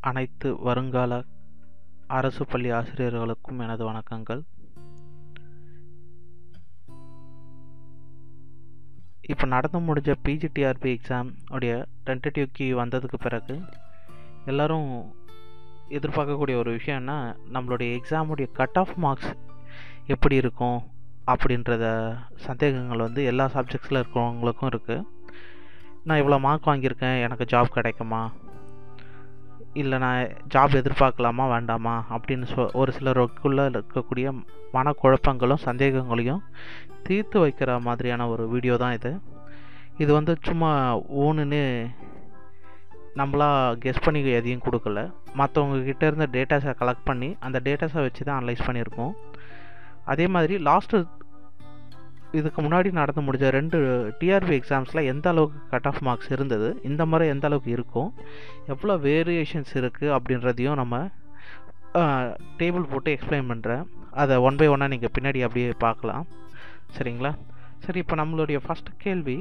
அனைத்து வருங்கால அரசு பள்ளி ஆசிரியர்களுக்கும் எனது வணக்கங்கள் இப்போ நடந்து முடிஞ்ச பிஜிடிஆர்பி எக்ஸாம் உடைய டென்டேட்டிவ் கீ வந்ததுக்கு பிறகு எல்லோரும் எதிர்பார்க்கக்கூடிய ஒரு விஷயம்னா நம்மளுடைய எக்ஸாமுடைய கட் ஆஃப் மார்க்ஸ் எப்படி இருக்கும் அப்படின்றத சந்தேகங்கள் வந்து எல்லா சப்ஜெக்ட்ஸில் இருக்கிறவங்களுக்கும் இருக்குது நான் இவ்வளோ மார்க் வாங்கியிருக்கேன் எனக்கு ஜாப் கிடைக்குமா இல்லை நான் ஜாப் எதிர்பார்க்கலாமா வேண்டாமா அப்படின்னு சொ ஒரு சிலருக்குள்ளே இருக்கக்கூடிய மனக்குழப்பங்களும் சந்தேகங்களையும் தீர்த்து வைக்கிற மாதிரியான ஒரு வீடியோ தான் இது இது வந்து சும்மா ஓனுன்னு நம்மளா கெஸ் பண்ணி எதையும் கொடுக்கல மற்றவங்க கிட்ட இருந்த டேட்டாஸை கலெக்ட் பண்ணி அந்த டேட்டாஸை வச்சு தான் அனலைஸ் பண்ணியிருக்கோம் அதே மாதிரி லாஸ்ட்டு இதுக்கு முன்னாடி நடந்து முடிஞ்ச ரெண்டு டிஆர்பி எக்ஸாம்ஸில் எந்த அளவுக்கு கட் ஆஃப் மார்க்ஸ் இருந்தது இந்த முறை எந்த அளவுக்கு இருக்கும் எவ்வளோ வேரியேஷன்ஸ் இருக்குது அப்படின்றதையும் நம்ம டேபிள் போட்டு எக்ஸ்பிளைன் பண்ணுறேன் அதை ஒன் பை ஒன்னாக நீங்கள் பின்னாடி அப்படியே பார்க்கலாம் சரிங்களா சரி இப்போ நம்மளுடைய ஃபஸ்ட் கேள்வி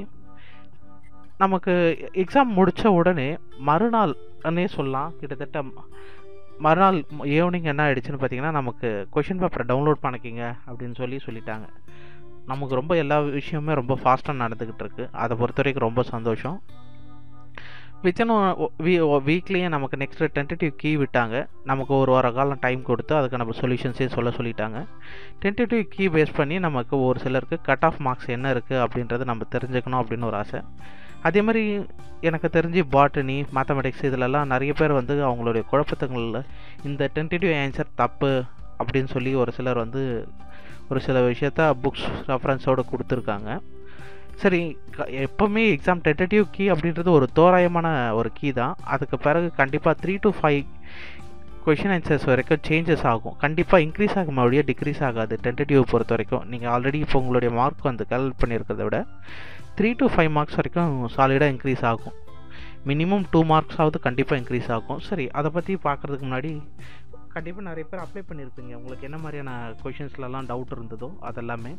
நமக்கு எக்ஸாம் முடித்த உடனே மறுநாள்னே சொல்லலாம் கிட்டத்தட்ட மறுநாள் ஈவினிங் என்ன ஆயிடுச்சுன்னு பார்த்தீங்கன்னா நமக்கு கொஷின் பேப்பரை டவுன்லோட் பண்ணிக்கிங்க அப்படின்னு சொல்லி சொல்லிட்டாங்க நமக்கு ரொம்ப எல்லா விஷயமே ரொம்ப ஃபாஸ்ட்டாக நடந்துக்கிட்டு இருக்கு அதை பொறுத்த வரைக்கும் ரொம்ப சந்தோஷம் வித்தின் வீ வீக்லேயே நமக்கு நெக்ஸ்ட் டென்டேட்டிவ் கீ விட்டாங்க நமக்கு ஒரு வார காலம் டைம் கொடுத்து அதுக்கு நம்ம சொல்யூஷன்ஸே சொல்ல சொல்லிட்டாங்க டென்டேட்டிவ் கீ பேஸ் பண்ணி நமக்கு ஒரு சிலருக்கு கட் ஆஃப் மார்க்ஸ் என்ன இருக்குது அப்படின்றத நம்ம தெரிஞ்சுக்கணும் அப்படின்னு ஒரு ஆசை அதே மாதிரி எனக்கு தெரிஞ்சு பாட்டனி மேத்தமெட்டிக்ஸ் இதிலெல்லாம் நிறைய பேர் வந்து அவங்களுடைய குழப்பத்தங்களில் இந்த டென்டேட்டிவ் ஆன்சர் தப்பு அப்படின்னு சொல்லி ஒரு சிலர் வந்து ஒரு சில விஷயத்த புக்ஸ் ரெஃபரன்ஸோடு கொடுத்துருக்காங்க சரி எப்போவுமே எக்ஸாம் டென்டேட்டிவ் கீ அப்படின்றது ஒரு தோராயமான ஒரு கீ தான் அதுக்கு பிறகு கண்டிப்பாக three to five question answers வரைக்கும் சேஞ்சஸ் ஆகும் கண்டிப்பாக இன்க்ரீஸ் ஆகும் வழியாக டிக்ரீஸ் ஆகாது டென்டேட்டிவ் பொறுத்த வரைக்கும் நீங்கள் ஆல்ரெடி இப்போ உங்களுடைய மார்க் வந்து கால்குலேட் பண்ணியிருக்கிறத விட த்ரீ டு ஃபைவ் மார்க்ஸ் வரைக்கும் சாலிடாக இன்க்ரீஸ் ஆகும் மினிமம் டூ மார்க்ஸாவது கண்டிப்பாக இன்க்ரீஸ் ஆகும் சரி அதை பற்றி பார்க்குறதுக்கு முன்னாடி கண்டிப்பாக நிறைய பேர் அப்ளை பண்ணியிருப்பீங்க உங்களுக்கு என்ன மாதிரியான கொஷின்ஸ்லலாம் டவுட் இருந்ததோ அதெல்லாமே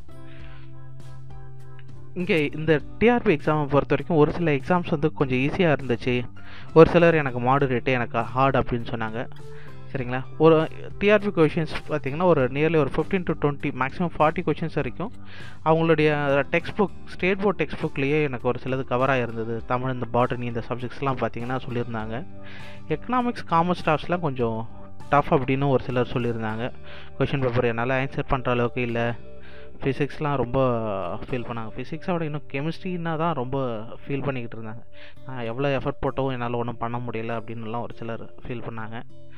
இங்கே இந்த டிஆர்பி எக்ஸாமை பொறுத்த வரைக்கும் ஒரு சில எக்ஸாம்ஸ் வந்து கொஞ்சம் ஈஸியாக இருந்துச்சு ஒரு சிலர் எனக்கு மாடுரேட்டு எனக்கு ஹார்ட் அப்படின்னு சொன்னாங்க சரிங்களா ஒரு டிஆர்பி கொஷின்ஸ் பார்த்தீங்கன்னா ஒரு நியர்லி ஒரு fifteen to twenty maximum forty questions வரைக்கும் அவங்களுடைய textbook state board text புக்லேயே எனக்கு ஒரு சிலது கவராக இருந்தது தமிழ் இந்த பாட்டனி இந்த சப்ஜெக்ட்ஸ்லாம் பார்த்தீங்கன்னா சொல்லியிருந்தாங்க எக்கனாமிக்ஸ் காமர்ஸ் ஸ்டாஃப்ஸ்லாம் கொஞ்சம் டஃப் அப்படின்னு ஒரு சிலர் சொல்லியிருந்தாங்க கொஷின் பேப்பர் என்னால் ஆன்சர் பண்ணுற அளவுக்கு இல்லை ஃபிசிக்ஸ்லாம் ரொம்ப ஃபீல் பண்ணாங்க ஃபிசிக்ஸோட இன்னும் கெமிஸ்ட்ரின்னா தான் ரொம்ப ஃபீல் பண்ணிக்கிட்டு இருந்தாங்க நான் எவ்வளோ எஃபர்ட் போட்டவும் என்னால் ஒன்றும் பண்ண முடியல அப்படின்னுலாம் ஒரு சிலர் ஃபீல் பண்ணாங்க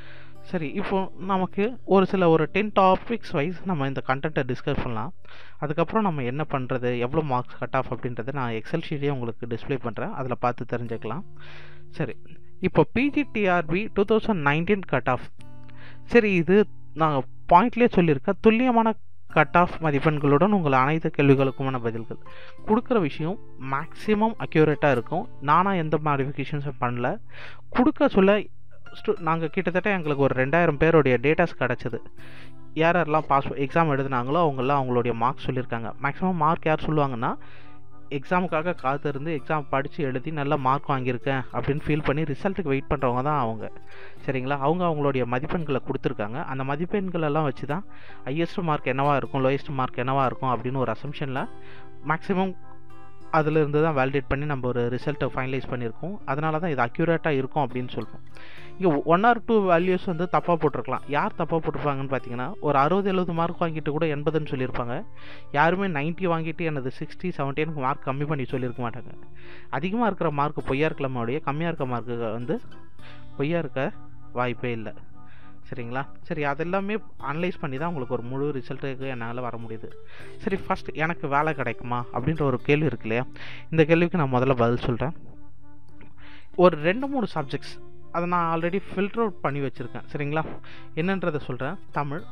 சரி இப்போ நமக்கு ஒரு சில ஒரு டென் டாபிக்ஸ் வைஸ் நம்ம இந்த கண்டென்ட்டை டிஸ்கஸ் பண்ணலாம் அதுக்கப்புறம் நம்ம என்ன பண்ணுறது எவ்வளோ மார்க்ஸ் கட் ஆஃப் அப்படின்றத நான் எக்ஸல் ஷீட்டே உங்களுக்கு டிஸ்பிளே பண்ணுறேன் அதில் பார்த்து தெரிஞ்சுக்கலாம் சரி இப்போ PGTRB two thousand nineteen cut off சரி இது நாங்கள் பாயிண்ட்லேயே சொல்லியிருக்கேன் துல்லியமான கட் ஆஃப் மதிப்பெண்களுடன் உங்கள் அனைத்து கேள்விகளுக்குமான பதில்கள் கொடுக்குற விஷயம் மேக்ஸிமம் அக்யூரேட்டாக இருக்கும் நானாக எந்த மாடிஃபிகேஷன்ஸும் பண்ணல கொடுக்க சொல்ல ஸ்டூ நாங்கள் கிட்டத்தட்ட எங்களுக்கு ஒரு ரெண்டாயிரம் பேருடைய டேட்டாஸ் கிடச்சிது யார் யாரெல்லாம் பாஸ் எக்ஸாம் எழுதுனாங்களோ அவங்கெல்லாம் அவங்களுடைய மார்க்ஸ் சொல்லியிருக்காங்க மேக்ஸிமம் மார்க் யார் சொல்லுவாங்கன்னா எக்ஸாமுக்காக காத்திருந்து எக்ஸாம் படித்து எழுதி நல்ல மார்க் வாங்கியிருக்கேன் அப்படின்னு ஃபீல் பண்ணி ரிசல்ட்டுக்கு வெயிட் பண்ணுறவங்க தான் அவங்க சரிங்களா அவங்க அவங்களுடைய மதிப்பெண்களை கொடுத்துருக்காங்க அந்த மதிப்பெண்களெல்லாம் வச்சு தான் ஹையஸ்ட் மார்க் என்னவாக இருக்கும் லோயஸ்ட் மார்க் என்னவாக இருக்கும் அப்படின்னு ஒரு அசம்ஷனில் மேக்ஸிமம் அதிலிருந்து தான் வேலிடேட் பண்ணி நம்ம ஒரு ரிசல்ட்டை ஃபைனலைஸ் பண்ணியிருக்கோம் அதனால தான் இது அக்யூரேட்டாக இருக்கும் அப்படின்னு சொல்கிறோம் இங்கே ஒன் ஆர் டூ வேல்யூஸ் வந்து தப்பாக போட்டிருக்கலாம் யார் தப்பாக போட்டிருப்பாங்கன்னு பார்த்தீங்கன்னா ஒரு அறுபது எழுபது மார்க் வாங்கிட்டு கூட எண்பதுன்னு சொல்லியிருப்பாங்க யாருமே நைன்ட்டி வாங்கிட்டு எனது சிக்ஸ்டி செவன்டீனுக்கு மார்க் கம்மி பண்ணி சொல்லியிருக்க மாட்டாங்க அதிகமாக இருக்கிற மார்க் பொய்யா இருக்கலாமோடைய கம்மியாக இருக்க மார்க்கு வந்து பொய்யா இருக்க வாய்ப்பே இல்லை சரிங்களா சரி அதெல்லாமே அனலைஸ் பண்ணி தான் உங்களுக்கு ஒரு முழு ரிசல்ட்டுக்கு என்னால் வர முடியுது சரி ஃபஸ்ட் எனக்கு வேலை கிடைக்குமா அப்படின்ற ஒரு கேள்வி இருக்கு இல்லையா இந்த கேள்விக்கு நான் முதல்ல பதில் சொல்கிறேன் ஒரு ரெண்டு மூணு சப்ஜெக்ட்ஸ் அதை நான் ஆல்ரெடி ஃபில்டர் அவுட் பண்ணி வச்சுருக்கேன் சரிங்களா என்னன்றதை சொல்கிறேன் Tamil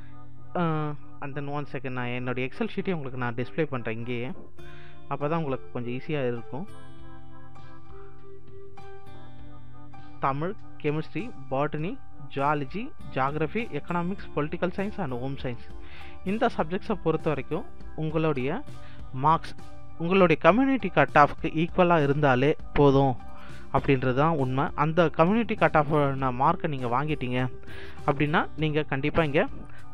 and then one second நான் என்னுடைய எக்ஸல் ஷீட்டை உங்களுக்கு நான் டிஸ்பிளே பண்ணுறேன் இங்கேயே அப்போ தான் உங்களுக்கு கொஞ்சம் ஈஸியாக இருக்கும் Tamil chemistry botany zoology geography economics political science and home science இந்த சப்ஜெக்ட்ஸை பொறுத்த வரைக்கும் உங்களுடைய மார்க்ஸ் உங்களுடைய கம்யூனிட்டி கட் ஆஃப்க்கு ஈக்குவலாக இருந்தாலே போதும் அப்படின்றது தான் உண்மை அந்த கம்யூனிட்டி கட் ஆஃப் மார்க்கை நீங்கள் வாங்கிட்டீங்க அப்படின்னா நீங்கள் கண்டிப்பாக இங்கே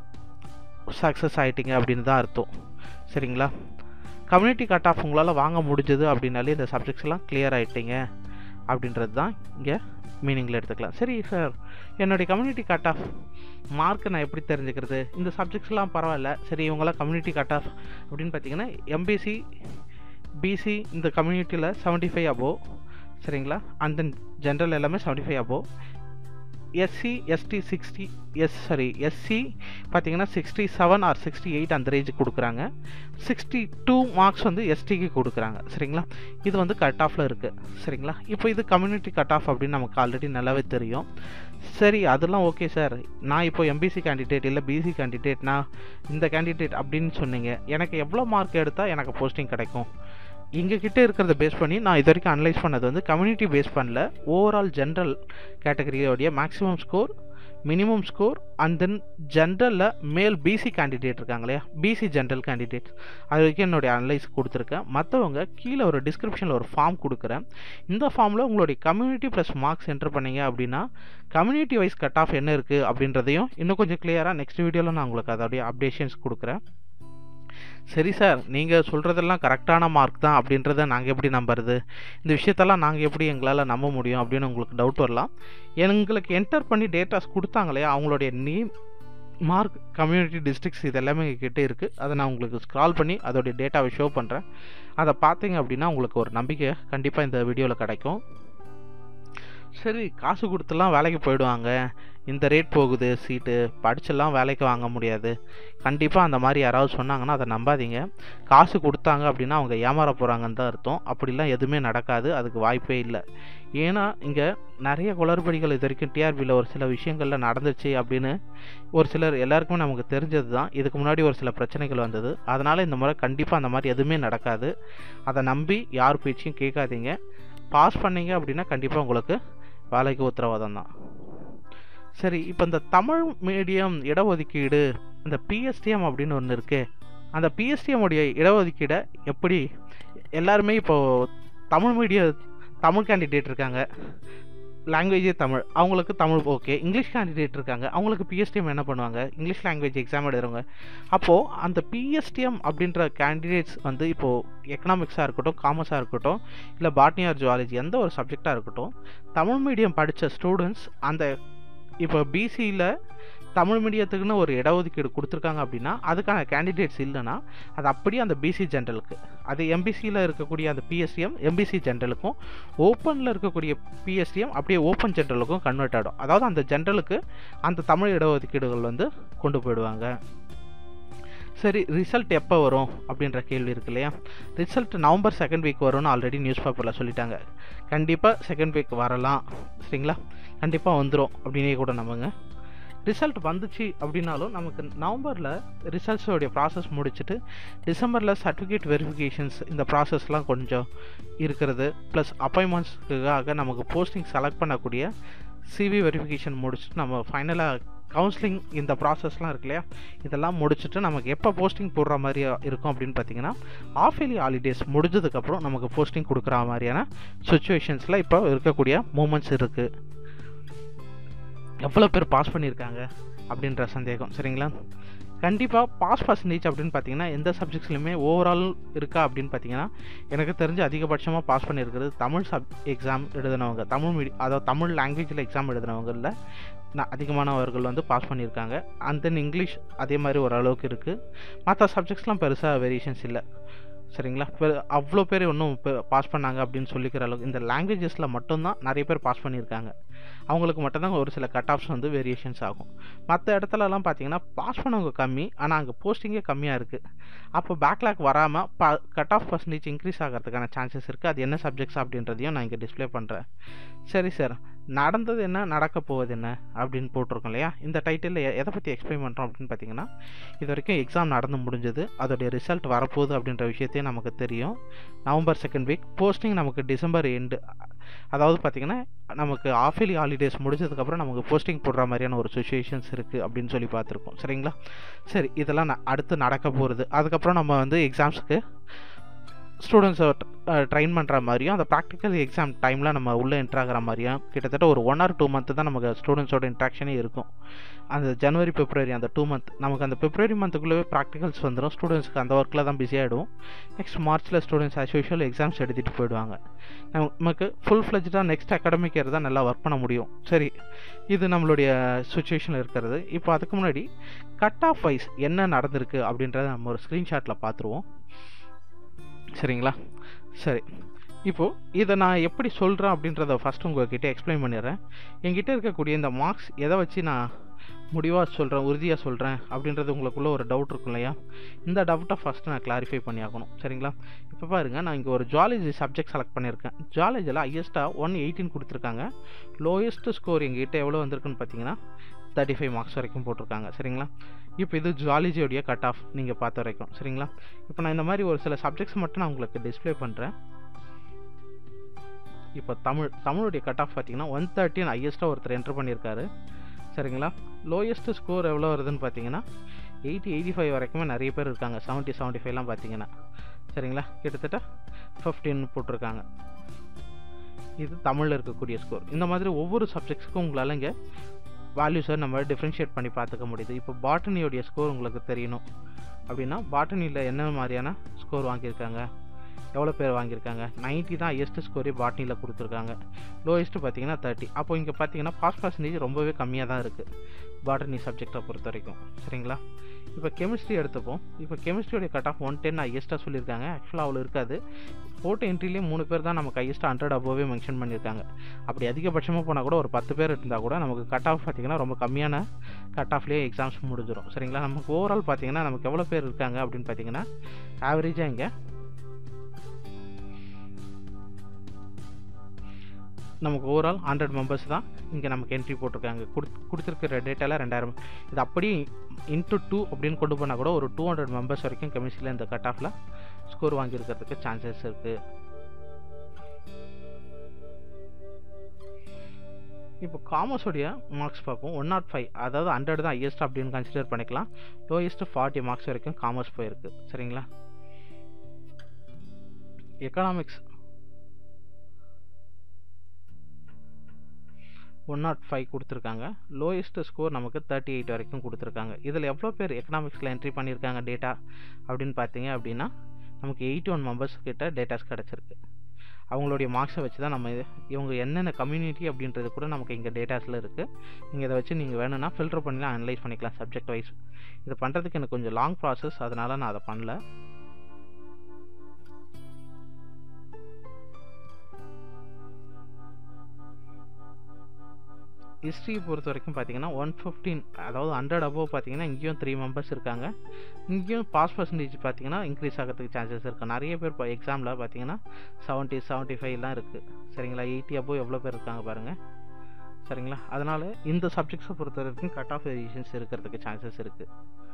சக்ஸஸ் ஆகிட்டீங்க அப்படின்னு தான் அர்த்தம் சரிங்களா கம்யூனிட்டி கட் ஆஃப் உங்களால் வாங்க முடிஞ்சது அப்படின்னாலே இந்த சப்ஜெக்ட்ஸ் எல்லாம் கிளியர் ஆகிட்டீங்க அப்படின்றது தான் இங்கே மீனிங்கில் எடுத்துக்கலாம் சரி சார் என்னுடைய கம்யூனிட்டி கட் ஆஃப் மார்க்கை நான் எப்படி தெரிஞ்சுக்கிறது இந்த சப்ஜெக்ட்ஸ்லாம் பரவாயில்ல சரி இவங்களாம் கம்யூனிட்டி கட் ஆஃப் அப்படின்னு பார்த்தீங்கன்னா எம்பிசி பிசி இந்த கம்யூனிட்டியில் செவன்ட்டி ஃபைவ் அபோவ் சரிங்களா அண்ட் தென் ஜென்ரல் எல்லாமே seventy five above SC ST sixty yes sorry SC பார்த்தீங்கன்னா sixty seven or sixty eight அந்த ரேஞ்சுக்கு கொடுக்குறாங்க சிக்ஸ்டி டூ மார்க்ஸ் வந்து எஸ்டிக்கு கொடுக்குறாங்க சரிங்களா இது வந்து கட் ஆஃபில் இருக்குது சரிங்களா இப்போ இது கம்யூனிட்டி கட் ஆஃப் அப்படின்னு நமக்கு ஆல்ரெடி நல்லாவே தெரியும் சரி அதெல்லாம் ஓகே சார் நான் இப்போ எம்பிசி கேண்டிடேட் இல்லை பிசி கேண்டிடேட் நான் இந்த கேண்டிடேட் அப்படின்னு சொன்னீங்க எனக்கு எவ்வளோ மார்க் எடுத்தால் எனக்கு போஸ்டிங் கிடைக்கும் எங்ககிட்ட இருக்கிறத பேஸ் பண்ணி நான் இது வரைக்கும் அனலைஸ் பண்ணது வந்து கம்யூனிட்டி பேஸ் பண்ணல ஓவரால் ஜென்ரல் கேட்டகரியோடைய maximum score minimum score and then ஜென்ரலில் மேல் பிசி கேண்டிடேட் இருக்காங்க இல்லையா பிசி ஜென்ரல் கேண்டிடேட் அது வரைக்கும் என்னுடைய அனலைஸ் கொடுத்துருக்கேன் மற்றவங்க கீழே ஒரு டிஸ்கிரிப்ஷனில் ஒரு ஃபார்ம் கொடுக்குறேன் இந்த ஃபார்மில் உங்களுடைய கம்யூனிட்டி ப்ளஸ் மார்க்ஸ் என்டர் பண்ணீங்க அப்படின்னா கம்யூனிட்டி வைஸ் கட் ஆஃப் என்ன இருக்குது அப்படின்றதையும் இன்னும் கொஞ்சம் கிளியராக நெக்ஸ்ட் வீடியோவில் நான் உங்களுக்கு அதோடைய அப்டேஷன்ஸ் கொடுக்குறேன் சரி சார் நீங்கள் சொல்கிறதெல்லாம் கரெக்டான மார்க் தான் அப்படின்றத நாங்கள் எப்படி நம்புறது இந்த விஷயத்தெல்லாம் நாங்கள் எப்படி எங்களால் நம்ப முடியும் அப்படின்னு உங்களுக்கு டவுட் வரலாம் எங்களுக்கு என்டர் பண்ணி டேட்டாஸ் கொடுத்தாங்களே அவங்களுடைய நேம் மார்க் கம்யூனிட்டி டிஸ்ட்ரிக்ஸ் இது எல்லாமே எங்ககிட்ட இருக்குது அதை நான் உங்களுக்கு ஸ்க்ரால் பண்ணி அதோடைய டேட்டாவை ஷோ பண்ணுறேன் அதை பார்த்தீங்க அப்படின்னா உங்களுக்கு ஒரு நம்பிக்கை கண்டிப்பாக இந்த வீடியோவில் கிடைக்கும் சரி காசு கொடுத்துலாம் வேலைக்கு போயிடுவாங்க இந்த ரேட் போகுது சீட்டு படிச்செல்லாம் வேலைக்கு வாங்க முடியாது கண்டிப்பாக அந்த மாதிரி யாராவது சொன்னாங்கன்னா அதை நம்பாதீங்க காசு கொடுத்தாங்க அப்படின்னா அவங்க ஏமாற போகிறாங்கன்னு தான் அர்த்தம் அப்படிலாம் எதுவுமே நடக்காது அதுக்கு வாய்ப்பே இல்லை ஏன்னா இங்கே நிறைய குளறுபடிகள் இது வரைக்கும் டிஆர்பியில் ஒரு சில விஷயங்களில் நடந்துச்சு அப்படின்னு ஒரு சிலர் எல்லாருக்குமே நமக்கு தெரிஞ்சது தான் இதுக்கு முன்னாடி ஒரு சில பிரச்சனைகள் வந்தது அதனால் இந்த முறை கண்டிப்பாக அந்த மாதிரி எதுவுமே நடக்காது அதை நம்பி யார் பேச்சையும் கேட்காதீங்க பாஸ் பண்ணீங்க அப்படின்னா கண்டிப்பாக உங்களுக்கு வேலைக்கு உத்தரவாதம் தான் சரி இப்போ இந்த தமிழ் மீடியம் இடஒதுக்கீடு இந்த பிஎஸ்டிஎம் அப்படின்னு ஒன்று இருக்கு அந்த பிஎஸ்டிஎம் உடைய இடஒதுக்கீடை எப்படி எல்லாருமே இப்போது தமிழ் மீடிய தமிழ் கேண்டிடேட் இருக்காங்க லாங்குவேஜே தமிழ் அவங்களுக்கு தமிழ் ஓகே இங்கிலீஷ் கேண்டிடேட் இருக்காங்க அவங்களுக்கு பிஎஸ்டிஎம் என்ன பண்ணுவாங்க இங்கிலீஷ் லாங்குவேஜ் எக்ஸாம் எழுதுறவங்க அப்போது அந்த பிஎஸ்டிஎம் அப்படின்ற கேண்டிடேட்ஸ் வந்து இப்போது எக்கனாமிக்ஸாக இருக்கட்டும் காமர்ஸாக இருக்கட்டும் இல்லை பாட்னி ஆர் ஜுவாலஜி எந்த ஒரு சப்ஜெக்டாக இருக்கட்டும் தமிழ் மீடியம் படித்த ஸ்டூடெண்ட்ஸ் அந்த இப்போ பிசியில் தமிழ் மீடியத்துக்குன்னு ஒரு இடஒதுக்கீடு கொடுத்துருக்காங்க அப்படின்னா அதுக்கான கேண்டிடேட்ஸ் இல்லைன்னா அது அப்படியே அந்த பிசி ஜென்ரலுக்கு அது எம்பிசியில் இருக்கக்கூடிய அந்த பிஎஸ்டிஎம் எம்பிசி ஜென்ரலுக்கும் ஓப்பனில் இருக்கக்கூடிய பிஎஸ்டிஎம் அப்படியே ஓப்பன் ஜென்ரலுக்கும் கன்வெர்ட் ஆகிடும் அதாவது அந்த ஜென்ரலுக்கு அந்த தமிழ் இடஒதுக்கீடுகள் வந்து கொண்டு போயிடுவாங்க சரி ரிசல்ட் எப்போ வரும் அப்படின்ற கேள்வி இருக்கு இல்லையா ரிசல்ட் நவம்பர் செகண்ட் வீக் வரும்னு ஆல்ரெடி நியூஸ் பேப்பரில் சொல்லிட்டாங்க கண்டிப்பாக செகண்ட் வீக் வரலாம் சரிங்களா கண்டிப்பாக வந்துடும் அப்படின்னே கூட நம்புங்க ரிசல்ட் வந்துச்சு அப்படின்னாலும் நமக்கு நவம்பரில் ரிசல்ட்ஸோடைய ப்ராசஸ் முடிச்சுட்டு டிசம்பரில் சர்டிஃபிகேட் வெரிஃபிகேஷன்ஸ் இந்த ப்ராசஸ்லாம் கொஞ்சம் இருக்கிறது ப்ளஸ் அப்பாயின்மெண்ட்ஸுக்காக நமக்கு போஸ்டிங் செலக்ட் பண்ணக்கூடிய சிவி வெரிஃபிகேஷன் முடிச்சுட்டு நம்ம ஃபைனலாக கவுன்சிலிங் இந்த ப்ராசஸ்லாம் இருக்கு இல்லையா இதெல்லாம் முடிச்சுட்டு நமக்கு எப்போ போஸ்டிங் போடுற மாதிரி இருக்கும் அப்படின்னு பார்த்தீங்கன்னா ஆஃப் இயர்லி ஹாலிடேஸ் முடிஞ்சதுக்கப்புறம் நமக்கு போஸ்டிங் கொடுக்குற மாதிரியான சுச்சுவேஷன்ஸில் இப்போ இருக்கக்கூடிய மூமெண்ட்ஸ் இருக்குது எவ்வளோ பேர் பாஸ் பண்ணியிருக்காங்க அப்படின்ற சந்தேகம் சரிங்களா கண்டிப்பாக பாஸ் பர்சன்டேஜ் அப்படின்னு பார்த்தீங்கன்னா எந்த சப்ஜெக்ட்ஸ்லையுமே ஓவரால் இருக்கா அப்படின்னு பார்த்தீங்கன்னா எனக்கு தெரிஞ்சு அதிகபட்சமாக பாஸ் பண்ணியிருக்கிறது தமிழ் சப் எக்ஸாம் எழுதினவங்க தமிழ் மீடி அதாவது தமிழ் லாங்குவேஜில் எக்ஸாம் எழுதினவங்களில் நான் அதிகமானவர்கள் வந்து பாஸ் பண்ணியிருக்காங்க அண்ட் தென் இங்கிலீஷ் அதே மாதிரி ஓரளவுக்கு இருக்குது மற்ற சப்ஜெக்ட்ஸ்லாம் பெருசாக வேரியேஷன்ஸ் இல்லை சரிங்களா அவ்வளோ பேர் இன்னும் பாஸ் பண்ணாங்க அப்படின்னு சொல்லிக்கிற அளவுக்கு இந்த லாங்குவேஜஸில் மட்டும்தான் நிறைய பேர் பாஸ் பண்ணியிருக்காங்க அவங்களுக்கு மட்டும்தான் ஒரு சில கட் ஆஃப்ஸ் வந்து வேரியேஷன்ஸ் ஆகும் மற்ற இடத்துலலாம் பார்த்தீங்கன்னா பாஸ் பண்ணவங்க கம்மி ஆனால் அங்கே போஸ்டிங்கே கம்மியாக இருக்குது அப்போ பேக்லாக் வராமல் ப கட் ஆஃப் பர்சன்டேஜ் இன்க்ரீஸ் ஆகிறதுக்கான சான்சஸ் இருக்குது அது என்ன சப்ஜெக்ட்ஸ் அப்படின்றதையும் நான் இங்கே டிஸ்பிளே பண்ணுறேன் சரி சார் நடந்தது என்ன நடக்க போவது என்ன அப்படின்னு போட்டிருக்கோம் இல்லையா இந்த டைட்டிலில் எதை பற்றி எக்ஸ்பிளைன் பண்ணுறோம் அப்படின்னு பார்த்தீங்கன்னா இது வரைக்கும் எக்ஸாம் நடந்து முடிஞ்சது அதோடைய ரிசல்ட் வரப்போகுது அப்படின்ற விஷயத்தையும் நமக்கு தெரியும் நவம்பர் செகண்ட் வீக் போஸ்டிங் நமக்கு டிசம்பர் எண்டு அதாவது பார்த்திங்கன்னா நமக்கு ஆஃபிலி ஹாலிடேஸ் முடிஞ்சதுக்கப்புறம் நமக்கு போஸ்டிங் போடுற மாதிரியான ஒரு சுச்சுவேஷன்ஸ் இருக்குது அப்படின்னு சொல்லி பார்த்துருக்கோம் சரிங்களா சரி இதெல்லாம் அடுத்து நடக்க போகிறது அதுக்கப்புறம் நம்ம வந்து எக்ஸாம்ஸுக்கு ஸ்டூடெண்ட்ஸை ட்ரைன் பண்ணுற மாதிரியும் அந்த ப்ராக்டிக்கல் எக்ஸாம் டைமில் நம்ம உள்ளே என்ட்ரு ஆகிற மாதிரியும் கிட்டத்தட்ட ஒரு ஒன் ஆர் டூ மந்த்து தான் நமக்கு ஸ்டூடெண்ட்ஸோட இன்ட்ராக்ஷனே இருக்கும் அந்த ஜனவரி பிப்ரவரி அந்த டூ மந்த் நமக்கு அந்த பிப்ரவரி மந்த்துக்குள்ளே ப்ராக்டிகல்ஸ் வந்துடும் ஸ்டூடெண்ட்ஸ்க்கு அந்த ஒர்க்கில் தான் பிஸி ஆகிடும் நெக்ஸ்ட் மார்ச்சில் ஸ்டூடெண்ட்ஸ் ஆஸ் யூஷுவல் எக்ஸாம்ஸ் எழுதிட்டு போயிடுவாங்க நமக்கு ஃபுல் ஃப்ளெஜ்டாக நெக்ஸ்ட் அகாடமிக் இயர் தான் நல்லா ஒர்க் பண்ண முடியும் சரி இது நம்மளுடைய சுச்சுவேஷனில் இருக்கிறது இப்போ அதுக்கு முன்னாடி கட் ஆஃப் வைஸ் என்ன நடந்திருக்கு அப்படின்றத நம்ம ஒரு ஸ்க்ரீன்ஷாட்டில் பார்த்துருவோம் சரிங்களா சரி இப்போது இதை நான் எப்படி சொல்கிறேன் அப்படின்றத ஃபஸ்ட் உங்கள்கிட்ட எக்ஸ்பிளைன் பண்ணிடுறேன் என்கிட்ட இருக்கக்கூடிய இந்த மார்க்ஸ் எதை வச்சு நான் முடிவாக சொல்கிறேன் உறுதியாக சொல்கிறேன் அப்படின்றது உங்களுக்குள்ள ஒரு டவுட் இருக்கும் இல்லையா இந்த டவுட்டை ஃபஸ்ட்டு நான் கிளாரிஃபை பண்ணி ஆகணும் சரிங்களா இப்போ பாருங்கள் நான் இங்கே ஒரு ஜுவாலஜி சப்ஜெக்ட் செலக்ட் பண்ணியிருக்கேன் ஜுவாலஜியில் ஹையஸ்ட்டாக ஒன் எயிட்டின் கொடுத்துருக்காங்க லோயஸ்ட் ஸ்கோர் எங்ககிட்ட எவ்வளோ வந்திருக்குன்னு பார்த்தீங்கன்னா தேர்ட்டி ஃபைவ் மார்க்ஸ் வரைக்கும் போட்டிருக்காங்க சரிங்களா இப்போ இது ஜுவாலஜியோடைய கட் ஆஃப் நீங்கள் பார்த்த வரைக்கும் சரிங்களா இப்போ நான் இந்த மாதிரி ஒரு சில சப்ஜெக்ட்ஸ் மட்டும் நான் உங்களுக்கு டிஸ்பிளே பண்ணுறேன் இப்போ தமிழ் தமிழுடைய கட் ஆஃப் பார்த்தீங்கன்னா ஒன் தேர்ட்டின் ஹையஸ்ட்டாக ஒருத்தர் என்ட்ரு பண்ணியிருக்காரு சரிங்களா லோயஸ்ட் ஸ்கோர் எவ்வளோ வருதுன்னு பார்த்தீங்கன்னா எயிட்டி எயிட்டி ஃபைவ் வரைக்குமே நிறைய பேர் இருக்காங்க செவன்ட்டி செவன்ட்டி ஃபைவ்லாம் பார்த்தீங்கன்னா சரிங்களா கிட்டத்தட்ட ஃபிஃப்டின் போட்டிருக்காங்க இது தமிழில் இருக்கக்கூடிய ஸ்கோர் இந்த மாதிரி ஒவ்வொரு சப்ஜெக்ட்ஸ்க்கும் உங்களால் இங்கே வேல்யூஸை நம்ம டிஃப்ரென்ஷியேட் பண்ணி பார்த்துக்க முடியுது இப்போ பாட்டனியோடைய ஸ்கோர் உங்களுக்கு தெரியணும் அப்படின்னா பாட்டனியில் என்ன மாதிரியான ஸ்கோர் வாங்கியிருக்காங்க எவ்வளோ பேர் வாங்கியிருக்காங்க நைன்ட்டி தான் ஹையஸ்ட் ஸ்கோரே பாட்னியில் கொடுத்துருக்காங்க லோயஸ்ட்டு பார்த்தீங்கன்னா தேர்ட்டி அப்போ இங்கே பார்த்தீங்கன்னா பாஸ் பர்சன்டேஜ் ரொம்பவே கம்மியாக தான் இருக்குது பாட்டனி சப்ஜெக்டை பொறுத்த வரைக்கும் சரிங்களா இப்போ கெமிஸ்ட்ரி எடுத்துப்போம் இப்போ கெமிஸ்ட்ரியோடைய கட் ஆஃப் ஒன் டென் ஹையஸ்ட்டாக சொல்லியிருக்காங்க ஆக்சுவலாக அவ்வளோ இருக்காது போட்ட என்ட்ரிலேயே மூணு பேர் தான் நமக்கு ஹையஸ்ட்டாக ஹண்ட்ரட் அபோவே மென்ஷன் பண்ணியிருக்காங்க அப்படி அதிகபட்சமாக போனால் கூட ஒரு பத்து பேர் இருந்தால் கூட நமக்கு கட் ஆஃப் பார்த்திங்கன்னா ரொம்ப கம்மியான கட் ஆஃப்லேயே எக்ஸாம்ஸ் முடிஞ்சிடும் சரிங்களா நமக்கு ஓவரால் பார்த்தீங்கன்னா நமக்கு எவ்வளோ பேர் இருக்காங்க அப்படின்னு பார்த்தீங்கன்னா ஆவரேஜாக இங்கே நமக்கு ஓவரால் ஹண்ட்ரட் மெம்பர்ஸ் தான் இங்கே நமக்கு என்ட்ரி போட்டிருக்காங்க கொடு கொடுத்துருக்கிற டேட்டாவில் ரெண்டாயிரம் இது அப்படியே இன்ட்டு டூ அப்படின்னு கொண்டு போனால் கூட ஒரு டூ ஹண்ட்ரட் மெம்பர்ஸ் வரைக்கும் கெமிஸ்ட்ரியில் இந்த கட் ஆஃபில் ஸ்கோர் வாங்கியிருக்கிறதுக்கு சான்சஸ் இருக்குது இப்போ காமர்ஸோடைய மார்க்ஸ் பார்ப்போம் ஒன் நாட் ஃபைவ் அதாவது ஹண்ட்ரட் தான் ஹையஸ்ட் அப்படின்னு கன்சிடர் பண்ணிக்கலாம் லோயஸ்ட் ஃபார்ட்டி மார்க்ஸ் வரைக்கும் காமர்ஸ் போயிருக்கு சரிங்களா எக்கனாமிக்ஸ் ஒன் நாட் ஃபைவ் கொடுத்துருக்காங்க லோயஸ்ட் ஸ்கோர் நமக்கு தேர்ட்டி எயிட் வரைக்கும் கொடுத்துருக்காங்க இதில் எவ்வளோ பேர் எக்கனாமிக்ஸில் என்ட்ரி பண்ணியிருக்காங்க டேட்டா அப்படின்னு பார்த்தீங்க அப்படின்னா நமக்கு எயிட்டி ஒன் மெம்பர்ஸ் கிட்ட டேட்டாஸ் கிடச்சிருக்கு அவங்களுடைய மார்க்ஸை வச்சு தான் நம்ம இது இவங்க என்னென்ன கம்யூனிட்டி அப்படின்றது கூட நமக்கு இங்கே டேட்டாஸில் இருக்குது நீங்கள் இதை வச்சு நீங்கள் வேணும்னா ஃபில்டர் பண்ணிலாம் அனலைஸ் பண்ணிக்கலாம் சப்ஜெக்ட் வைஸ் இது பண்ணுறதுக்கு எனக்கு கொஞ்சம் லாங் ப்ராசஸ் அதனால் நான் அதை பண்ணல ஹிஸ்ட்ரியை பொறுத்த வரைக்கும் பார்த்தீங்கன்னா ஒன் ஃபிஃப்டீன் அதாவது ஹண்ட்ரட் அபோவ் பார்த்தீங்கன்னா இங்கேயும் த்ரீ மெம்பர்ஸ் இருக்காங்க இங்கேயும் பாஸ் பர்சன்டேஜ் பார்த்தீங்கன்னா இன்க்ரீஸ் ஆகிறதுக்கு சான்சஸ் இருக்குது நிறைய பேர் இப்போ எக்ஸாமில் பார்த்தீங்கன்னா செவன்ட்டி செவன்ட்டி ஃபைவ்லாம் இருக்குது சரிங்களா எயிட்டி அபோவ் எவ்வளோ பேர் இருக்காங்க பாருங்கள் சரிங்களா அதனால் இந்த சப்ஜெக்ட்ஸை பொறுத்த வரைக்கும் கட் ஆஃப் வேரியேஷன்ஸ் இருக்கிறதுக்கு சான்சஸ் இருக்குது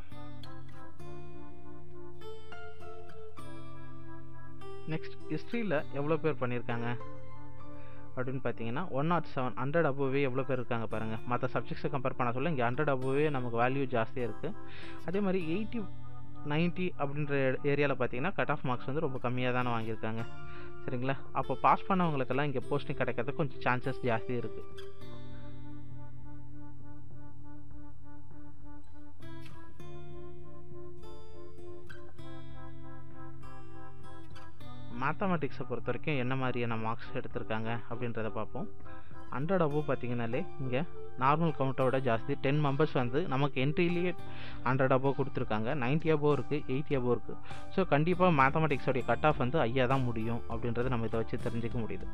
நெக்ஸ்ட் ஹிஸ்ட்ரியில் எவ்வளோ பேர் பண்ணியிருக்காங்க அப்படின்னு பார்த்தீங்கன்னா ஒன் நாட் செவன் ஹண்ட்ரட் அபோவே எவ்வளோ பேர் இருக்காங்க பாருங்கள் மற்ற சப்ஜெக்ட்ஸை கம்பேர் பண்ண சொல்ல இங்கே ஹண்ட்ரட் அபோவே நமக்கு வேல்யூ ஜாஸ்தியாக இருக்குது அதே மாதிரி எயிட்டி நைன்ட்டி அப்படின்ற ஏரியாவில் பார்த்தீங்கன்னா கட் ஆஃப் மார்க்ஸ் வந்து ரொம்ப கம்மியாக தானே வாங்கியிருக்காங்க சரிங்களா அப்போ பாஸ் பண்ணவங்களுக்கெல்லாம் இங்கே போஸ்டிங் கிடைக்கிறதுக்கு கொஞ்சம் சான்சஸ் ஜாஸ்தி இருக்குது மேத்தமெட்டிக்ஸை பொறுத்த வரைக்கும் என்ன மாதிரியான மார்க்ஸ் எடுத்திருக்காங்க அப்படின்றத பார்ப்போம் ஹண்ட்ரட் அபோவ் பார்த்தீங்கனாலே இங்கே நார்மல் கவுண்ட்டோட ஜாஸ்தி டென் மெம்பர்ஸ் வந்து நமக்கு என்ட்ரிலேயே ஹண்ட்ரட் அபோவ் கொடுத்துருக்காங்க நைன்ட்டி அபோவ் இருக்குது எயிட்டி அபோவ் இருக்குது ஸோ கண்டிப்பாக மேத்தமெட்டிக்ஸோடைய கட் ஆஃப் வந்து ஐயா தான் முடியும் அப்படின்றத நம்ம இதை வச்சு தெரிஞ்சுக்க முடியுது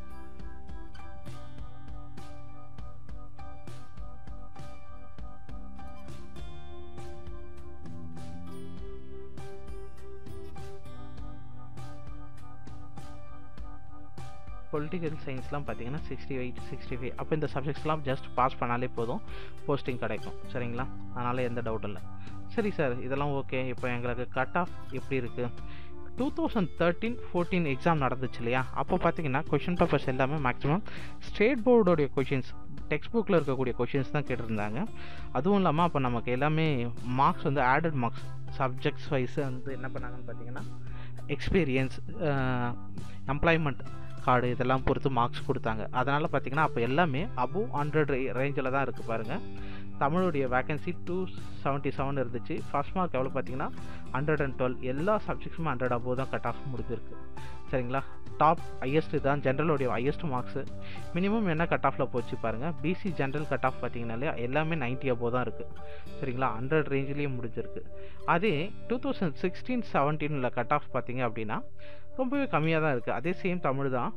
பொலிட்டிக்கல் சயின்ஸ்லாம் பார்த்தீங்கன்னா சிக்ஸ்டி எயிட் சிக்ஸ்டி ஃபைவ் அப்போ இந்த சப்ஜெக்ட்ஸ்லாம் ஜஸ்ட் பாஸ் பண்ணாலே போதும் போஸ்டிங் கிடைக்கும் சரிங்களா அதனால் எந்த டவுட்டும் இல்லை சரி சார் இதெல்லாம் ஓகே இப்போ எங்களுக்கு கட் ஆஃப் எப்படி இருக்குது two thousand thirteen fourteen exam நடந்துச்சு இல்லையா அப்போ பார்த்தீங்கன்னா கொஷின் பேப்பர்ஸ் எல்லாமே மேக்ஸிமம் ஸ்டேட் போர்டோடைய கொஷின்ஸ் டெக்ஸ்ட் புக்கில் இருக்கக்கூடிய கொஷின்ஸ் தான் கேட்டிருந்தாங்க அதுவும் இல்லாமல் அப்போ நமக்கு எல்லாமே மார்க்ஸ் வந்து ஆடட் மார்க்ஸ் சப்ஜெக்ட்ஸ் வைஸ் வந்து என்ன பண்ணாங்கன்னு பார்த்தீங்கன்னா எக்ஸ்பீரியன்ஸ் எம்ப்ளாய்மெண்ட் கார்டு இதெல்லாம் பொறுத்து மார்க்ஸ் கொடுத்தாங்க அதனால் பார்த்தீங்கன்னா அப்போ எல்லாமே அபோவ் ஹண்ட்ரட் ரேஞ்சில் தான் இருக்குது பாருங்கள் தமிழுடைய வேகன்சி டூ செவன்ட்டி செவன் இருந்துச்சு ஃபர்ஸ்ட் மார்க் எவ்வளோ பார்த்தீங்கன்னா ஹண்ட்ரட் அண்ட் டுவெல் எல்லா சப்ஜெக்ட்ஸுமே ஹண்ட்ரட் அபோவ் தான் கட் ஆஃப் முடிஞ்சிருக்கு சரிங்களா டாப் ஹையஸ்ட் தான் ஜென்ரலோடைய ஹையஸ்ட் மார்க்ஸு மினிமம் என்ன கட் ஆஃபில் போச்சு பாருங்கள் பிசி ஜென்ரல் கட் ஆஃப் பார்த்தீங்கனாலே எல்லாமே நைன்ட்டி அபோவ் தான் இருக்குது சரிங்களா ஹண்ட்ரட் ரேஞ்சிலேயே முடிஞ்சிருக்கு அதே டூ தௌசண்ட் சிக்ஸ்டீன் செவன்டீனில் கட் ஆஃப் பார்த்தீங்க அப்படின்னா ரொம்பவே கம்மியாக தான் இருக்குது அதே சேம் தமிழ் தான்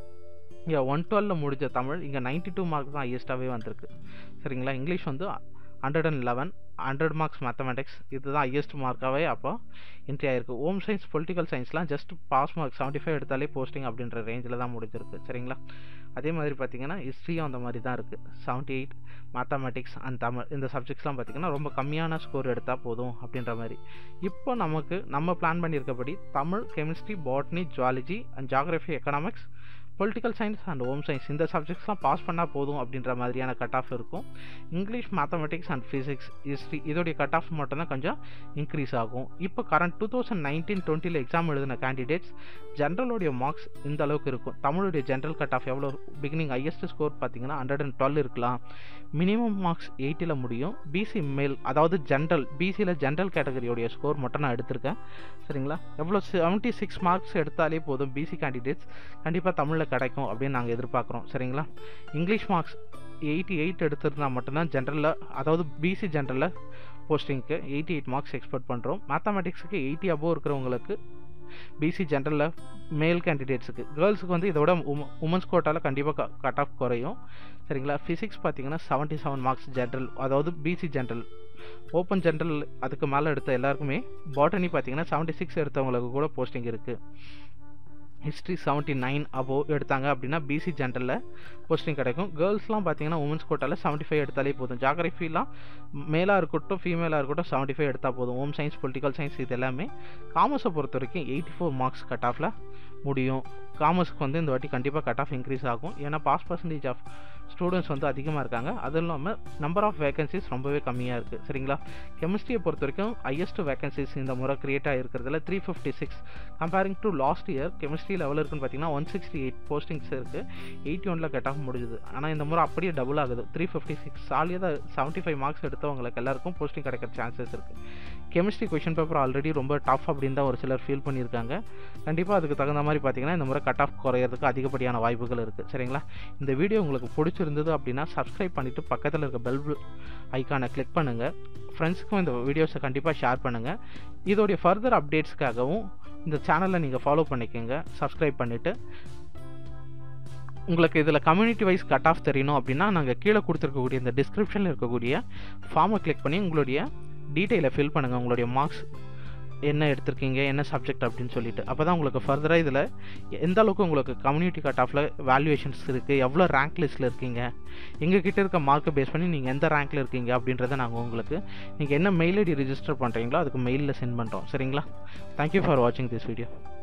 இங்கே ஒன் டுவெலில் முடிஞ்ச தமிழ் இங்கே நைன்ட்டி டூ மார்க் தான் ஹையஸ்ட்டாகவே வந்திருக்கு சரிங்களா இங்கிலீஷ் வந்து hundred and eleven hundred marks mathematics இதுதான் ஹையஸ்ட் மார்க்காகவே அப்போ என்ட்ரி ஆயிருக்கு ஹோம் சயின்ஸ் பொலிட்டிக்கல் சயின்ஸ்லாம் just pass mark seventy five எடுத்தாலே போஸ்டிங் அப்படின்ற ரேஞ்சில் தான் முடிஞ்சிருக்கு சரிங்களா அதே மாதிரி பார்த்தீங்கன்னா ஹிஸ்ட்ரியும் அந்த மாதிரி தான் இருக்குது seventy eight mathematics and Tamil இந்த சப்ஜெக்ட்ஸ்லாம் பார்த்தீங்கன்னா ரொம்ப கம்மியான ஸ்கோர் எடுத்தால் போதும் அப்படின்ற மாதிரி இப்போ நமக்கு நம்ம பிளான் பண்ணியிருக்கபடி Tamil chemistry botany zoology and geography economics political science and home science இந்த சப்ஜெக்ட்ஸ்லாம் பாஸ் பண்ணால் போதும் அப்படின்ற மாதிரியான கட் ஆஃப் இருக்கும் English mathematics and physics history இதோடைய கட் ஆஃப் மட்டும் தான் கொஞ்சம் இன்க்ரீஸ் ஆகும் இப்போ கரண்ட் டூ தௌசண்ட் நைன்டீன் டுவெண்ட்டியில் எக்ஸாம் எழுதின கேண்டிடேட்ஸ் ஜென்ரலோடைய மார்க்ஸ் இந்த அளவுக்கு இருக்கும் தமிழுடைய ஜென்ரல் கட் ஆஃப் எவ்வளோ பிகினிங் ஹையஸ்ட் ஸ்கோர் பார்த்தீங்கன்னா ஹண்ட்ரட் அண்ட் டுவெல் இருக்கலாம் மினிமம் மார்க்ஸ் எயிட்டில் முடியும் பிசி மேல் அதாவது ஜென்ரல் பிசியில் ஜென்ரல் கேட்டகரியோடைய ஸ்கோர் மட்டும் நான் எடுத்திருக்கேன் சரிங்களா எவ்வளோ செவன்ட்டி சிக்ஸ் மார்க்ஸ் எடுத்தாலே போதும் பிசி கேண்டிடேட்ஸ் கண்டிப்பாக தமிழில் கிடைக்கும் அப்படின்னு நாங்கள் எதிர்பார்க்குறோம் சரிங்களா இங்கிலீஷ் மார்க்ஸ் எயிட்டி எயிட் எடுத்திருந்தா மட்டும்தான் ஜென்ரலில் அதாவது பிசி ஜென்ரலில் போஸ்டிங்க்கு எயிட்டி எயிட் மார்க்ஸ் எக்ஸ்பெக்ட் பண்ணுறோம் மேத்தமெட்டிக்ஸுக்கு எயிட்டி அபோவ் இருக்கிறவங்களுக்கு பிசி ஜென்ரலில் மேல் கேண்டிடேட்ஸுக்கு கேர்ள்ஸுக்கு வந்து இதோட உம உமன்ஸ் கோட்டாவில் கண்டிப்பாக கட் ஆஃப் குறையும் சரிங்களா ஃபிசிக்ஸ் பார்த்தீங்கன்னா செவன்ட்டி செவன் மார்க்ஸ் ஜென்ரல் அதாவது பிசி ஜென்ரல் ஓப்பன் ஜென்ரல் அதுக்கு மேலே எடுத்த எல்லாருக்குமே பாட்டனி பார்த்தீங்கன்னா செவன்ட்டி சிக்ஸ் எடுத்தவங்களுக்கு கூட போஸ்டிங் இருக்குது ஹிஸ்ட்ரி செவன்ட்டி நைன் அபோவ் எடுத்தாங்க அப்படின்னா பிசி ஜென்ரலில் போஸ்டிங் கிடைக்கும் கேர்ள்ஸ்லாம் பார்த்தீங்கன்னா உமன்ஸ் கோட்டாவில் செவன்ட்டி ஃபைவ் எடுத்தாலே போதும் ஜாகிரஃபிலாம் மேலாக இருக்கட்டும் ஃபீமேலாக இருக்கட்டும் செவன்ட்டி ஃபைவ் எடுத்தால் போதும் ஹோம் சயின்ஸ் பொலிட்டிக்கல் சயின்ஸ் இது எல்லாமே காமர்ஸை பொறுத்த வரைக்கும் எயிட்டி ஃபோர் மார்க்ஸ் கட் ஆஃபில் முடியும் காமர்ஸ்க்கு வந்து இந்த வாட்டி கண்டிப்பாக கட் ஆஃப் இன்க்ரீஸ் ஆகும் ஏன்னா பாஸ் பர்சன்டேஜ் ஆஃப் ஸ்டூடெண்ட்ஸ் வந்து அதிகமாக இருக்காங்க அதுவும் இல்லாமல் நம்பர் ஆஃப் வேகன்சிஸ் ரொம்பவே கம்மியாக இருக்குது சரிங்களா கெமிஸ்ட்ரியை பொறுத்த வரைக்கும் ஹையஸ்ட் வேகன்சிஸ் இந்த முறை கிரியேட் ஆகிருக்கிறதுல three fifty six comparing to last year chemistry level இருக்குன்னு பார்த்தீங்கன்னா ஒன் சிக்ஸ்டி எயிட் போஸ்டிங்ஸ் இருக்குது எயிட்டி ஒனில் கட் ஆஃப் முடிஞ்சுது ஆனால் இந்த முறை அப்படியே டபுள் ஆகுது த்ரீ ஃபிஃப்டி சிக்ஸ் சாலியாக செவன்ட்டி ஃபைவ் மார்க்ஸ் எடுத்தவங்களுக்கு எல்லாருக்கும் போஸ்டிங் கிடைக்கிற சான்சஸ் இருக்குது கெமிஸ்ட்ரி கொஷின் பேப்பர் ஆல்ரெடி ரொம்ப டஃப் அப்படின்னு தான் ஒரு சிலர் ஃபீல் பண்ணியிருக்காங்க கண்டிப்பாக அதுக்கு தகுந்த மாதிரி பார்த்தீங்கன்னா இந்த முறை கட் ஆஃப் குறையிறதுக்கு அதிகப்படியான வாய்ப்புகள் இருக்குது சரிங்களா இந்த வீடியோ உங்களுக்கு பிடிச்சிருந்தது அப்படின்னா சப்ஸ்கிரைப் பண்ணிவிட்டு பக்கத்தில் இருக்க பெல் ஐக்கானை கிளிக் பண்ணுங்கள் ஃப்ரெண்ட்ஸுக்கும் இந்த வீடியோஸை கண்டிப்பாக ஷேர் பண்ணுங்கள் இதோடைய ஃபர்தர் அப்டேட்ஸ்க்காகவும் இந்த சேனலை நீங்கள் ஃபாலோ பண்ணிக்கோங்க சப்ஸ்கிரைப் பண்ணிவிட்டு உங்களுக்கு இதில் கம்யூனிட்டி வைஸ் கட் ஆஃப் தெரியணும் அப்படின்னா நாங்கள் கீழே கொடுத்துருக்கக்கூடிய இந்த டிஸ்கிரிப்ஷனில் இருக்கக்கூடிய ஃபார்மை கிளிக் பண்ணி உங்களுடைய டீட்டெயிலை ஃபில் பண்ணுங்கள் உங்களுடைய மார்க்ஸ் என்ன எடுத்திருக்கீங்க என்ன சப்ஜெக்ட் அப்படின்னு சொல்லிட்டு அப்போ தான் உங்களுக்கு ஃபர்தராக இதில் எந்த அளவுக்கு உங்களுக்கு கம்யூனிட்டி கட் ஆஃபில் வேல்யூவேஷன்ஸ் இருக்குது எவ்வளோ ரேங்க் லிஸ்ட்டில் இருக்கீங்க எங்கள் கிட்ட இருக்க மார்க்கை பேஸ் பண்ணி நீங்கள் எந்த ரேங்க்கில் இருக்கீங்க அப்படின்றத நாங்கள் உங்களுக்கு நீங்கள் என்ன மெயில் ஐடி ரிஜிஸ்டர் பண்ணுறீங்களோ அதுக்கு மெயிலில் சென்ட் பண்ணுறோம் சரிங்களா தேங்க்யூ ஃபார் வாட்சிங் திஸ் வீடியோ